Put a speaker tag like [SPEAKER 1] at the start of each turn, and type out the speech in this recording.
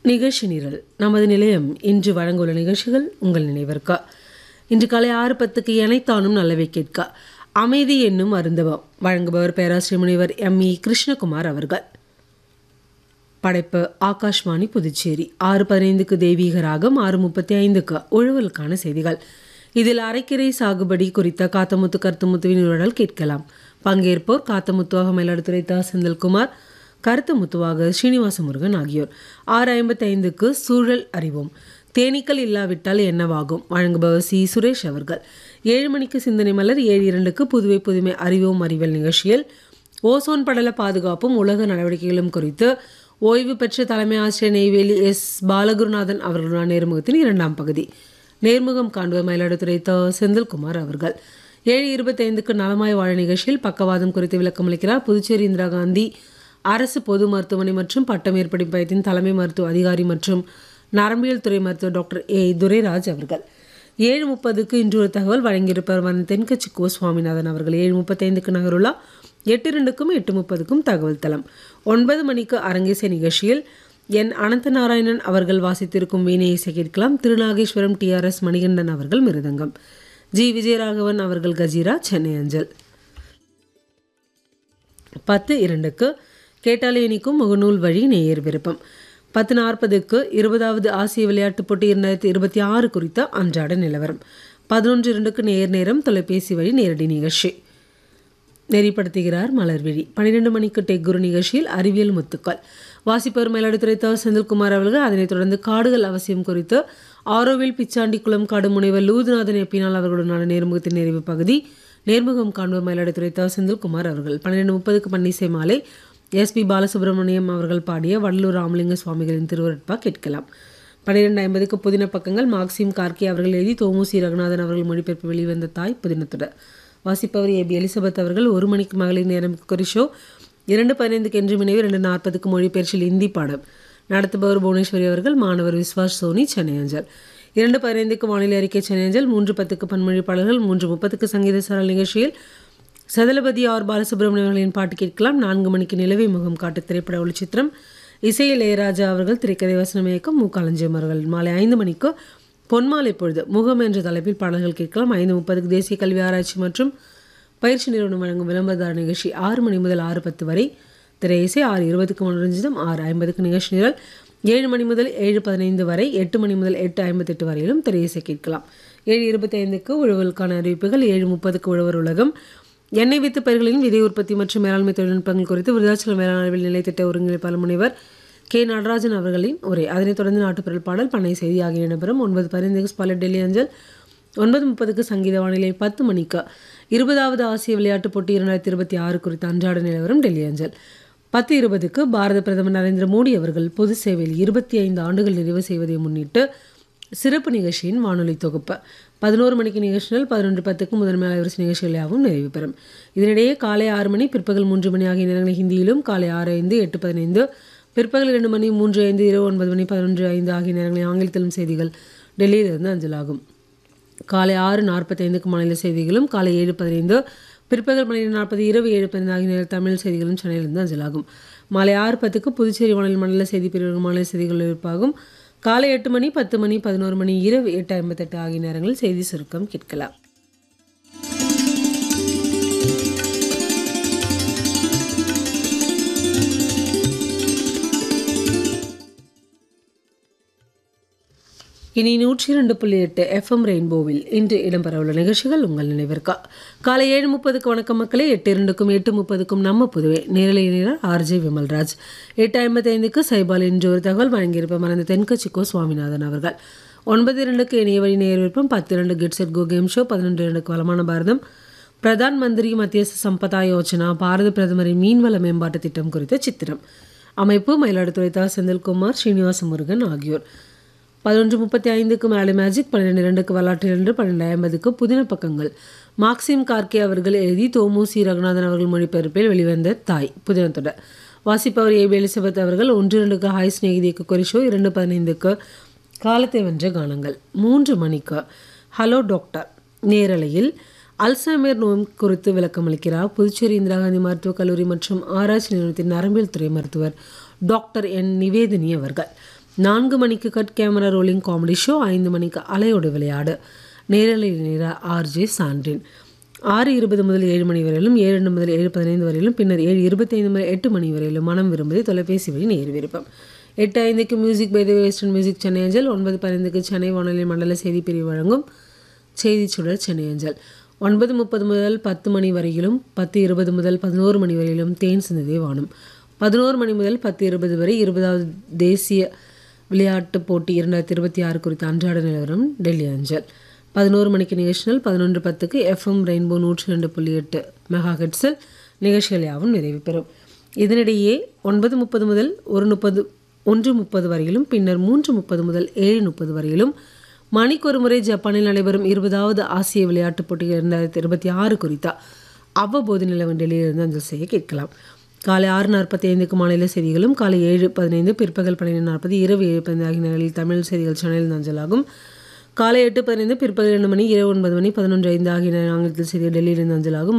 [SPEAKER 1] நிகழ்ச்சி நிரல் நமது நிலையம் இன்று வழங்குள்ள நிகழ்ச்சிகள் உங்கள் நினைவிற்க இன்று காலை ஆறு பத்துக்கு எனைத்தானும் நல்லவை கேட்க அமைதி என்னும் அருந்தவம் வழங்குபவர் பேராசிரியர் முனைவர் எம் இ கிருஷ்ணகுமார் அவர்கள் படைப்பு ஆகாஷ்வாணி புதுச்சேரி ஆறு பதினைந்துக்கு தெய்வீக ராகம் ஆறு முப்பத்தி ஐந்துக்கு உழவலுக்கான செய்திகள் இதில் அரைக்கீரை சாகுபடி குறித்த காத்தமுத்து கருத்துமுத்துவின் உரையாடல் கேட்கலாம் பங்கேற்போர் காத்தமுத்துவாக மயிலாடுதுறை தா செந்தில்குமார் கருத்து முத்துவாக ஸ்ரீனிவாச முருகன் ஆகியோர் ஆறு ஐம்பத்தி ஐந்துக்கு சூழல் அறிவோம் தேனீக்கள் இல்லாவிட்டால் என்னவாகும் வழங்குபவர் சி சுரேஷ் அவர்கள் ஏழு மணிக்கு சிந்தனை மலர் ஏழு இரண்டுக்கு புதுவை புதுமை அறிவோம் அறிவியல் நிகழ்ச்சியில் ஓசோன் படல பாதுகாப்பும் உலக நடவடிக்கைகளும் குறித்து ஓய்வு பெற்ற தலைமை ஆசிரியர் நெய்வேலி எஸ் பாலகுருநாதன் அவர்களுடன் நேர்முகத்தின் இரண்டாம் பகுதி நேர்முகம் காண்பவர் மயிலாடுதுறை த செந்தில்குமார் அவர்கள் ஏழு இருபத்தைந்துக்கு நலமாய் வாழ நிகழ்ச்சியில் பக்கவாதம் குறித்து விளக்கமளிக்கிறார் புதுச்சேரி இந்திரா காந்தி அரசு பொது மருத்துவமனை மற்றும் பட்டமேற்படி பயத்தின் தலைமை மருத்துவ அதிகாரி மற்றும் நரம்பியல் துறை மருத்துவர் டாக்டர் ஏ துரைராஜ் அவர்கள் ஏழு முப்பதுக்கு இன்று ஒரு தகவல் வழங்கியிருப்பவர் வன் தென்கட்சி கோ சுவாமிநாதன் அவர்கள் ஏழு முப்பத்தைந்துக்கு நகருலா எட்டு ரெண்டுக்கும் எட்டு முப்பதுக்கும் தகவல் தளம் ஒன்பது மணிக்கு அரங்கேசை நிகழ்ச்சியில் என் அனந்த நாராயணன் அவர்கள் வாசித்திருக்கும் வீணை இசை கேட்கலாம் திருநாகேஸ்வரம் டிஆர்எஸ் மணிகண்டன் அவர்கள் மிருதங்கம் ஜி விஜயராகவன் அவர்கள் கஜீரா சென்னை அஞ்சல் பத்து இரண்டுக்கு கேட்டாலே இனிக்கும் முகநூல் வழி நேயர் விருப்பம் பத்து நாற்பதுக்கு இருபதாவது ஆசிய விளையாட்டுப் போட்டி இரண்டாயிரத்தி இருபத்தி ஆறு குறித்த அன்றாட நிலவரம் பதினொன்று இரண்டுக்கு நேர் நேரம் தொலைபேசி வழி நேரடி நிகழ்ச்சி நெறிப்படுத்துகிறார் மலர்விழி பன்னிரெண்டு மணிக்கு டெக் குரு நிகழ்ச்சியில் அறிவியல் முத்துக்கள் வாசிப்பவர் மயிலாடுதுறை த செந்தில்குமார் அவர்கள் அதனைத் தொடர்ந்து காடுகள் அவசியம் குறித்து ஆரோவில் பிச்சாண்டிக்குளம் காடு முனைவர் லூதுநாதன் எப்பினால் அவர்களுடனான நேர்முகத்தின் நிறைவு பகுதி நேர்முகம் காண்பவர் மயிலாடுதுறை த செந்தில்குமார் அவர்கள் பன்னிரெண்டு முப்பதுக்கு பன்னிசை மாலை எஸ்பி பாலசுப்ரமணியம் அவர்கள் பாடிய வடலூர் ராமலிங்க சுவாமிகளின் திருவருட்பா கேட்கலாம் பன்னிரெண்டு ஐம்பதுக்கு புதின பக்கங்கள் மார்க்சிம் கார்கி அவர்கள் எழுதி தோமுசி ரகுநாதன் அவர்கள் மொழிபெயர்ப்பு வெளிவந்த தாய் புதினத்துடன் வாசிப்பவர் ஏபி எலிசபெத் அவர்கள் ஒரு மணிக்கு மகளிர் நேரம் குறிஷோ இரண்டு பதினைந்துக்கு என்று மினைவு ரெண்டு நாற்பதுக்கு மொழிபெயர்ச்சியில் இந்தி பாடம் நடத்துபவர் புவனேஸ்வரி அவர்கள் மாணவர் விஸ்வாஸ் சோனி சென்னை அஞ்சல் இரண்டு பதினைந்துக்கு வானிலை அறிக்கை சென்னை அஞ்சல் மூன்று பத்துக்கு பன்மொழி பாடல்கள் மூன்று முப்பதுக்கு சங்கீத சரல் நிகழ்ச்சியில் சதலபதி ஆர் பாலசுப்ரமணியர்களின் பாட்டு கேட்கலாம் நான்கு மணிக்கு நிலவை முகம் காட்டு திரைப்பட ஒளிச்சித்திரம் இசையில் இளையராஜா அவர்கள் திரைக்கதை வசனம் இயக்கம் மு களஞ்சியம் அவர்கள் மாலை ஐந்து மணிக்கு பொன்மாலை பொழுது முகம் என்ற தலைப்பில் பாடல்கள் கேட்கலாம் ஐந்து முப்பதுக்கு தேசிய கல்வி ஆராய்ச்சி மற்றும் பயிற்சி நிறுவனம் வழங்கும் விளம்பரதார நிகழ்ச்சி ஆறு மணி முதல் ஆறு பத்து வரை திரை இசை ஆறு இருபதுக்கு மனோரஞ்சிதம் ஆறு ஐம்பதுக்கு நிகழ்ச்சி நிரல் ஏழு மணி முதல் ஏழு பதினைந்து வரை எட்டு மணி முதல் எட்டு ஐம்பத்தெட்டு வரையிலும் திரை இசை கேட்கலாம் ஏழு இருபத்தைந்துக்கு உழவலுக்கான அறிவிப்புகள் ஏழு முப்பதுக்கு உழவர் உலகம் எண்ணெய் வித்து பயிர்களின் விதை உற்பத்தி மற்றும் மேலாண்மை தொழில்நுட்பங்கள் குறித்து விருதாச்சலம் வேளாண் அறிவியல் நிலைத்திட்ட ஒருங்கிணைப்பாளர் முனைவர் கே நடராஜன் அவர்களின் உரை அதனைத் தொடர்ந்து நாட்டுப்பொருள் பாடல் பண்ணை செய்தி ஆகிய இடம்பெறும் ஒன்பது பதினைந்துக்கு ஸ்பாலட் டெல்லி அஞ்சல் ஒன்பது முப்பதுக்கு சங்கீத வானிலை பத்து மணிக்கு இருபதாவது ஆசிய விளையாட்டுப் போட்டி இரண்டாயிரத்தி இருபத்தி ஆறு குறித்த அன்றாட நிலவரம் டெல்லி அஞ்சல் பத்து இருபதுக்கு பாரத பிரதமர் நரேந்திர மோடி அவர்கள் பொது சேவையில் இருபத்தி ஐந்து ஆண்டுகள் நிறைவு செய்வதை முன்னிட்டு சிறப்பு நிகழ்ச்சியின் வானொலி தொகுப்பு பதினோரு மணிக்கு நிகழ்ச்சிகள் பதினொன்று பத்துக்கு முதன்மை அலைவரிசை நிகழ்ச்சிகள் யாவும் நிறைவு பெறும் இதனிடையே காலை ஆறு மணி பிற்பகல் மூன்று மணி ஆகிய நேரங்களில் ஹிந்தியிலும் காலை ஆறு ஐந்து எட்டு பதினைந்து பிற்பகல் இரண்டு மணி மூன்று ஐந்து இரவு ஒன்பது மணி பதினொன்று ஐந்து ஆகிய நேரங்களில் ஆங்கிலத்திலும் செய்திகள் டெல்லியிலிருந்து அஞ்சலாகும் காலை ஆறு நாற்பத்தைந்துக்கு மாநில செய்திகளும் காலை ஏழு பதினைந்து பிற்பகல் பன்னிரெண்டு நாற்பது இரவு ஏழு பதினைந்து ஆகிய நேரம் தமிழ் செய்திகளும் சென்னையிலிருந்து அஞ்சலாகும் மாலை ஆறு பத்துக்கு புதுச்சேரி மாநில மண்டல செய்தி பிரிவு மாநில செய்திகள் இருப்பாகும் காலை எட்டு மணி பத்து மணி பதினோரு மணி இரவு எட்டு ஐம்பத்தெட்டு ஆகிய நேரங்களில் செய்தி சுருக்கம் கேட்கலாம் இனி நூற்றி இரண்டு புள்ளி எட்டு எஃப்எம் ரெயின்போவில் இன்று இடம்பெறவுள்ள நிகழ்ச்சிகள் உங்கள் நினைவிற்கா காலை ஏழு முப்பதுக்கு வணக்கம் மக்களே எட்டு இரண்டுக்கும் எட்டு முப்பதுக்கும் நம்ம புதுவை நேரலை நேரர் ஆர்ஜே விமல்ராஜ் எட்டு ஐம்பத்தைந்துக்கு சைபால் இன்று ஒரு தகவல் வழங்கியிருப்ப மறந்த தென்கட்சிக்கோ சுவாமிநாதன் அவர்கள் ஒன்பது இரண்டுக்கு இணைய வழி நேர் விருப்பம் பத்து இரண்டு கிட்ஸெட் கோ கேம் ஷோ பதினொன்று இரண்டுக்கு வளமான பாரதம் பிரதான் மந்திரி மத்திய சம்பதா யோஜனா பாரத பிரதமரின் மீன்வள மேம்பாட்டு திட்டம் குறித்த சித்திரம் அமைப்பு மயிலாடுதுறை தா செந்தில்குமார் ஸ்ரீனிவாச முருகன் ஆகியோர் பதினொன்று முப்பத்தி ஐந்துக்கு மேலே மேஜிக் பன்னிரெண்டு இரண்டுக்கு வரலாற்று இரண்டு பன்னெண்டு ஐம்பதுக்கு புதின பக்கங்கள் மார்க்சிம் கார்கே அவர்கள் எழுதி தோமு சி ரகுநாதன் அவர்கள் மொழிபெயர்ப்பில் வெளிவந்த தாய் புதினத்தொடர் வாசிப்பவர் ஏபி எலிசபெத் அவர்கள் ஒன்று இரண்டுக்கு ஹாய் ஸ்நேகிதிக்கு கொரிஷோ இரண்டு பதினைந்துக்கு காலத்தை வென்ற கானங்கள் மூன்று மணிக்கு ஹலோ டாக்டர் நேரலையில் அல்சைமர் நோய் குறித்து விளக்கமளிக்கிறார் புதுச்சேரி இந்திரா காந்தி மருத்துவக் கல்லூரி மற்றும் ஆராய்ச்சி நிறுவனத்தின் நரம்பியல் துறை மருத்துவர் டாக்டர் என் நிவேதினி அவர்கள் நான்கு மணிக்கு cut camera rolling comedy show ஐந்து மணிக்கு அலையோடு விளையாடு நேரலை நேர ஆர்ஜே சான்றின் ஆறு இருபது முதல் ஏழு மணி வரையிலும் ஏழு ரெண்டு முதல் ஏழு பதினைந்து வரையிலும் பின்னர் ஏழு இருபத்தைந்து முதல் எட்டு மணி வரையிலும் மனம் விரும்புவதை தொலைபேசி வழி நேர் விருப்பம் எட்டு ஐந்துக்கு music by the western music Chennai அஞ்சல் ஒன்பது பதினைந்துக்கு சென்னை வானொலி மண்டல செய்தி பிரிவு வழங்கும் செய்தி சுடர் சென்னை அஞ்சல் ஒன்பது முப்பது முதல் பத்து மணி வரையிலும் பத்து இருபது முதல் பதினோரு மணி வரையிலும் தேன் சிந்ததே வானம் பதினோரு மணி முதல் பத்து இருபது வரை இருபதாவது தேசிய விளையாட்டுப் போட்டி இரண்டாயிரத்தி இருபத்தி ஆறு குறித்த அன்றாட நிலவரம் டெல்லி அஞ்சல் பதினோரு மணிக்கு நேஷனல் பதினொன்று பத்துக்கு எஃப்எம் ரெயின்போ நூற்றி ரெண்டு புள்ளி எட்டு மெகா ஹெட்ஸில் நிகழ்ச்சிகள் யாவும் நிறைவு பெறும் இதனிடையே ஒன்பது முப்பது முதல் ஒரு முப்பது ஒன்று முப்பது வரையிலும் பின்னர் மூன்று முப்பது முதல் ஏழு முப்பது வரையிலும் மணிக்கொரு முறை ஜப்பானில் நடைபெறும் இருபதாவது ஆசிய விளையாட்டுப் போட்டி இரண்டாயிரத்தி இருபத்தி ஆறு குறித்த அவ்வப்போது நிலவன் டெல்லியிலிருந்து அஞ்சல் செய்ய கேட்கலாம் காலை ஆறு நாற்பத்தி ஐந்துக்கு மாநில செய்திகளும் காலை ஏழு பதினைந்து பிற்பகல் பன்னிரெண்டு நாற்பது இரவு ஏழு பதினைந்து ஆகிய நேரங்களில் தமிழ் செய்திகள் சேனலில் அஞ்சலாகும் காலை எட்டு பதினைந்து பிற்பகல் இரண்டு மணி இரவு ஒன்பது மணி பதினொன்று ஐந்து ஆகிய நேர ஆங்கிலத்தில் செய்தி டெல்லியிலிருந்து அஞ்சலாகும்